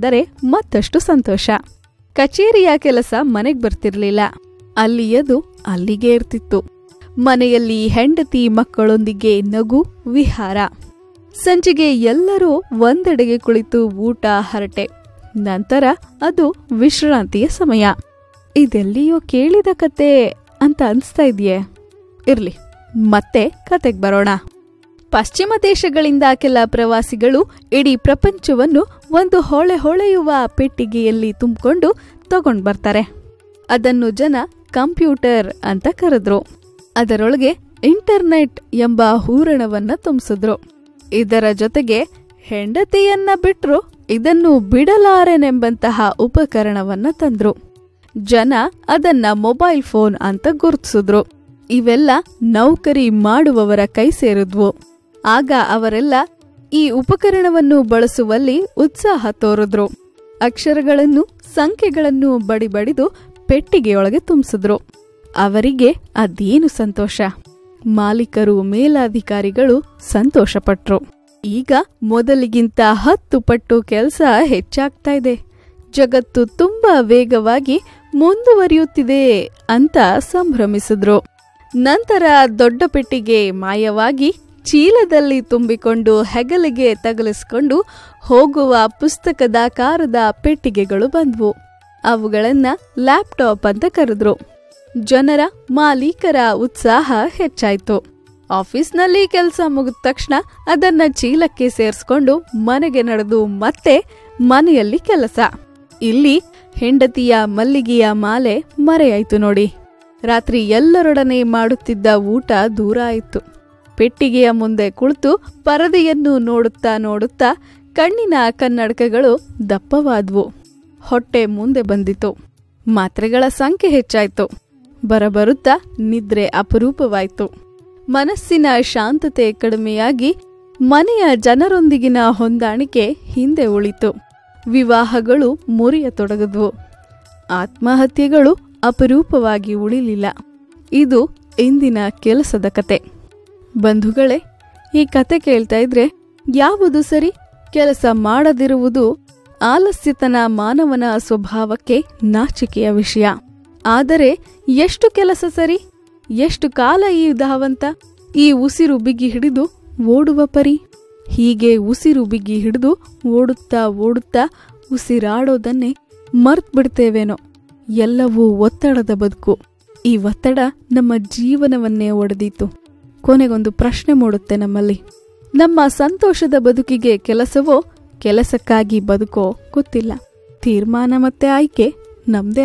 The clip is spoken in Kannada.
ಅಂದರೆ ಮತ್ತಷ್ಟು ಸಂತೋಷ ಕಚೇರಿಯ ಕೆಲಸ ಮನೆಗ್ ಬರ್ತಿರ್ಲಿಲ್ಲ ಅಲ್ಲಿಯದು ಅಲ್ಲಿಗೆ ಇರ್ತಿತ್ತು ಮನೆಯಲ್ಲಿ ಹೆಂಡತಿ ಮಕ್ಕಳೊಂದಿಗೆ ನಗು ವಿಹಾರ ಸಂಜೆಗೆ ಎಲ್ಲರೂ ಒಂದೆಡೆಗೆ ಕುಳಿತು ಊಟ ಹರಟೆ ನಂತರ ಅದು ವಿಶ್ರಾಂತಿಯ ಸಮಯ ಇದೆಲ್ಲಿಯೋ ಕೇಳಿದ ಕತೆ ಅಂತ ಅನ್ಸ್ತಾ ಇದೆಯೇ ಇರ್ಲಿ ಮತ್ತೆ ಕತೆಗ್ ಬರೋಣ ಪಶ್ಚಿಮ ದೇಶಗಳಿಂದ ಕೆಲ ಪ್ರವಾಸಿಗಳು ಇಡೀ ಪ್ರಪಂಚವನ್ನು ಒಂದು ಹೊಳೆ ಹೊಳೆಯುವ ಪೆಟ್ಟಿಗೆಯಲ್ಲಿ ತುಂಬಿಕೊಂಡು ತಗೊಂಡ್ ಬರ್ತಾರೆ ಅದನ್ನು ಜನ ಕಂಪ್ಯೂಟರ್ ಅಂತ ಕರೆದ್ರು ಅದರೊಳಗೆ ಇಂಟರ್ನೆಟ್ ಎಂಬ ಹೂರಣವನ್ನ ತುಂಬಿಸಿದ್ರು ಇದರ ಜೊತೆಗೆ ಹೆಂಡತಿಯನ್ನ ಬಿಟ್ರು ಇದನ್ನು ಬಿಡಲಾರೆನೆಂಬಂತಹ ಉಪಕರಣವನ್ನ ತಂದ್ರು ಜನ ಅದನ್ನ ಮೊಬೈಲ್ ಫೋನ್ ಅಂತ ಗುರುತಿಸಿದ್ರು ಇವೆಲ್ಲ ನೌಕರಿ ಮಾಡುವವರ ಕೈ ಸೇರಿದ್ವು ಆಗ ಅವರೆಲ್ಲ ಈ ಉಪಕರಣವನ್ನು ಬಳಸುವಲ್ಲಿ ಉತ್ಸಾಹ ತೋರಿದ್ರು ಅಕ್ಷರಗಳನ್ನು ಸಂಖ್ಯೆಗಳನ್ನು ಬಡಿಬಡಿದು ಪೆಟ್ಟಿಗೆಯೊಳಗೆ ತುಂಬಿಸಿದ್ರು ಅವರಿಗೆ ಅದೇನು ಸಂತೋಷ ಮಾಲೀಕರು ಮೇಲಾಧಿಕಾರಿಗಳು ಸಂತೋಷಪಟ್ರು ಈಗ ಮೊದಲಿಗಿಂತ ಹತ್ತು ಪಟ್ಟು ಕೆಲಸ ಹೆಚ್ಚಾಗ್ತಾ ಇದೆ ಜಗತ್ತು ತುಂಬಾ ವೇಗವಾಗಿ ಮುಂದುವರಿಯುತ್ತಿದೆ ಅಂತ ಸಂಭ್ರಮಿಸಿದ್ರು ನಂತರ ದೊಡ್ಡ ಪೆಟ್ಟಿಗೆ ಮಾಯವಾಗಿ ಚೀಲದಲ್ಲಿ ತುಂಬಿಕೊಂಡು ಹೆಗಲಿಗೆ ತಗಲಿಸ್ಕೊಂಡು ಹೋಗುವ ಪುಸ್ತಕದಾಕಾರದ ಪೆಟ್ಟಿಗೆಗಳು ಬಂದ್ವು ಅವುಗಳನ್ನ ಲ್ಯಾಪ್ಟಾಪ್ ಅಂತ ಕರೆದ್ರು ಜನರ ಮಾಲೀಕರ ಉತ್ಸಾಹ ಹೆಚ್ಚಾಯ್ತು ಆಫೀಸ್ನಲ್ಲಿ ಕೆಲಸ ಮುಗಿದ ತಕ್ಷಣ ಅದನ್ನ ಚೀಲಕ್ಕೆ ಸೇರಿಸ್ಕೊಂಡು ಮನೆಗೆ ನಡೆದು ಮತ್ತೆ ಮನೆಯಲ್ಲಿ ಕೆಲಸ ಇಲ್ಲಿ ಹೆಂಡತಿಯ ಮಲ್ಲಿಗೆಯ ಮಾಲೆ ಮರೆಯಾಯ್ತು ನೋಡಿ ರಾತ್ರಿ ಎಲ್ಲರೊಡನೆ ಮಾಡುತ್ತಿದ್ದ ಊಟ ದೂರ ಆಯಿತು ಪೆಟ್ಟಿಗೆಯ ಮುಂದೆ ಕುಳಿತು ಪರದೆಯನ್ನು ನೋಡುತ್ತಾ ನೋಡುತ್ತಾ ಕಣ್ಣಿನ ಕನ್ನಡಕಗಳು ದಪ್ಪವಾದ್ವು ಹೊಟ್ಟೆ ಮುಂದೆ ಬಂದಿತು ಮಾತ್ರೆಗಳ ಸಂಖ್ಯೆ ಹೆಚ್ಚಾಯ್ತು ಬರಬರುತ್ತಾ ನಿದ್ರೆ ಅಪರೂಪವಾಯ್ತು ಮನಸ್ಸಿನ ಶಾಂತತೆ ಕಡಿಮೆಯಾಗಿ ಮನೆಯ ಜನರೊಂದಿಗಿನ ಹೊಂದಾಣಿಕೆ ಹಿಂದೆ ಉಳಿತು ವಿವಾಹಗಳು ಮುರಿಯತೊಡಗಿದ್ವು ಆತ್ಮಹತ್ಯೆಗಳು ಅಪರೂಪವಾಗಿ ಉಳಿಲಿಲ್ಲ ಇದು ಇಂದಿನ ಕೆಲಸದ ಕತೆ ಬಂಧುಗಳೇ ಈ ಕತೆ ಕೇಳ್ತಾ ಇದ್ರೆ ಯಾವುದು ಸರಿ ಕೆಲಸ ಮಾಡದಿರುವುದು ಆಲಸ್ಯತನ ಮಾನವನ ಸ್ವಭಾವಕ್ಕೆ ನಾಚಿಕೆಯ ವಿಷಯ ಆದರೆ ಎಷ್ಟು ಕೆಲಸ ಸರಿ ಎಷ್ಟು ಕಾಲ ಈ ಧಾವಂತ ಈ ಉಸಿರು ಬಿಗಿ ಹಿಡಿದು ಓಡುವ ಪರಿ ಹೀಗೆ ಉಸಿರು ಬಿಗಿ ಹಿಡಿದು ಓಡುತ್ತಾ ಓಡುತ್ತಾ ಉಸಿರಾಡೋದನ್ನೇ ಮರ್ತ್ ಬಿಡ್ತೇವೇನೋ ಎಲ್ಲವೂ ಒತ್ತಡದ ಬದುಕು ಈ ಒತ್ತಡ ನಮ್ಮ ಜೀವನವನ್ನೇ ಒಡೆದೀತು ಕೊನೆಗೊಂದು ಪ್ರಶ್ನೆ ಮೂಡುತ್ತೆ ನಮ್ಮಲ್ಲಿ ನಮ್ಮ ಸಂತೋಷದ ಬದುಕಿಗೆ ಕೆಲಸವೋ ಕೆಲಸಕ್ಕಾಗಿ ಬದುಕೋ ಗೊತ್ತಿಲ್ಲ ತೀರ್ಮಾನ ಮತ್ತೆ ಆಯ್ಕೆ ನಮ್ದೇ